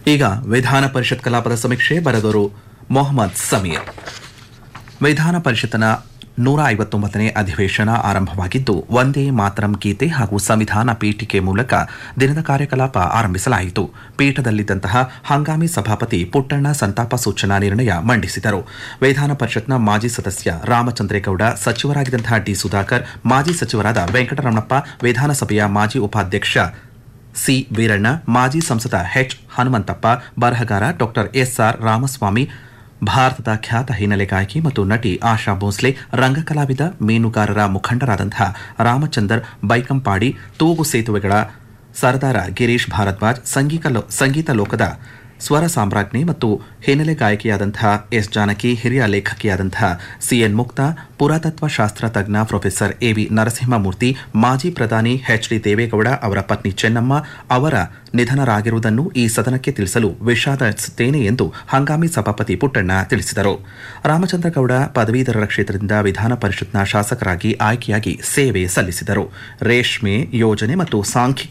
ಈಗ ವಿಧಾನ ಪರಿಷತ್ ಕಲಾಪದ ಸಮೀಕ್ಷೆ ಬರೆದವರು ಮೊಹಮ್ಮದ್ ಸಮೀರ್ ವಿಧಾನ ಪರಿಷತ್ತಿನ ನೂರ ಐವತ್ತೊಂಬತ್ತನೇ ಅಧಿವೇಶನ ಆರಂಭವಾಗಿದ್ದು ಒಂದೇ ಮಾತರಂ ಗೀತೆ ಹಾಗೂ ಸಂವಿಧಾನ ಪೀಠಿಕೆ ಮೂಲಕ ದಿನದ ಕಾರ್ಯಕಲಾಪ ಆರಂಭಿಸಲಾಯಿತು ಪೀಠದಲ್ಲಿದ್ದಂತಹ ಹಂಗಾಮಿ ಸಭಾಪತಿ ಪುಟ್ಟಣ್ಣ ಸಂತಾಪ ಸೂಚನಾ ನಿರ್ಣಯ ಮಂಡಿಸಿದರು ವಿಧಾನ ಪರಿಷತ್ನ ಮಾಜಿ ಸದಸ್ಯ ರಾಮಚಂದ್ರೇಗೌಡ ಸಚಿವರಾಗಿದ್ದಂತಹ ಡಿ ಸುಧಾಕರ್ ಮಾಜಿ ಸಚಿವರಾದ ವೆಂಕಟರಮಣಪ್ಪ ವಿಧಾನಸಭೆಯ ಮಾಜಿ ಉಪಾಧ್ಯಕ್ಷ ಸಿ ವೀರಣ್ಣ ಮಾಜಿ ಸಂಸದ ಎಚ್ ಹನುಮಂತಪ್ಪ ಬರಹಗಾರ ಡಾಕ್ಟರ್ ಎಸ್ಆರ್ ರಾಮಸ್ವಾಮಿ ಭಾರತದ ಖ್ಯಾತ ಹಿನ್ನೆಲೆ ಗಾಯಕಿ ಮತ್ತು ನಟಿ ಆಶಾ ಭೋಸ್ಲೆ ರಂಗಕಲಾವಿದ ಮೀನುಗಾರರ ಮುಖಂಡರಾದಂತಹ ರಾಮಚಂದರ್ ಬೈಕಂಪಾಡಿ ತೂಗು ಸೇತುವೆಗಳ ಸರ್ದಾರ ಗಿರೀಶ್ ಭಾರದ್ವಾಜ್ ಸಂಗೀತ ಲೋ- ಸಂಗೀತ ಲೋಕದ ಸ್ವರ ಸಾಮ್ರಾಜ್ಞಿ ಮತ್ತು ಹಿನ್ನೆಲೆ ಗಾಯಕಿಯಾದಂತಹ ಎಸ್ ಜಾನಕಿ ಹಿರಿಯ ಲೇಖಕಿಯಾದಂತಹ ಸಿಎನ್ ಮುಕ್ತಾ ಪುರಾತತ್ವ ಶಾಸ್ತ್ರ ತಜ್ಞ ಪ್ರೊಫೆಸರ್ ಎವಿ ನರಸಿಂಹಮೂರ್ತಿ ಮಾಜಿ ಪ್ರಧಾನಿ ಎಚ್ ಡಿ ದೇವೇಗೌಡ ಅವರ ಪತ್ನಿ ಚೆನ್ನಮ್ಮ ಅವರ ನಿಧನರಾಗಿರುವುದನ್ನು ಈ ಸದನಕ್ಕೆ ತಿಳಿಸಲು ವಿಷಾದಿಸುತ್ತೇನೆ ಎಂದು ಹಂಗಾಮಿ ಸಭಾಪತಿ ಪುಟ್ಟಣ್ಣ ತಿಳಿಸಿದರು ರಾಮಚಂದ್ರಗೌಡ ಪದವೀಧರರ ಕ್ಷೇತ್ರದಿಂದ ವಿಧಾನ ಪರಿಷತ್ನ ಶಾಸಕರಾಗಿ ಆಯ್ಕೆಯಾಗಿ ಸೇವೆ ಸಲ್ಲಿಸಿದರು ರೇಷ್ಮೆ ಯೋಜನೆ ಮತ್ತು ಸಾಂಖ್ಯಿಕ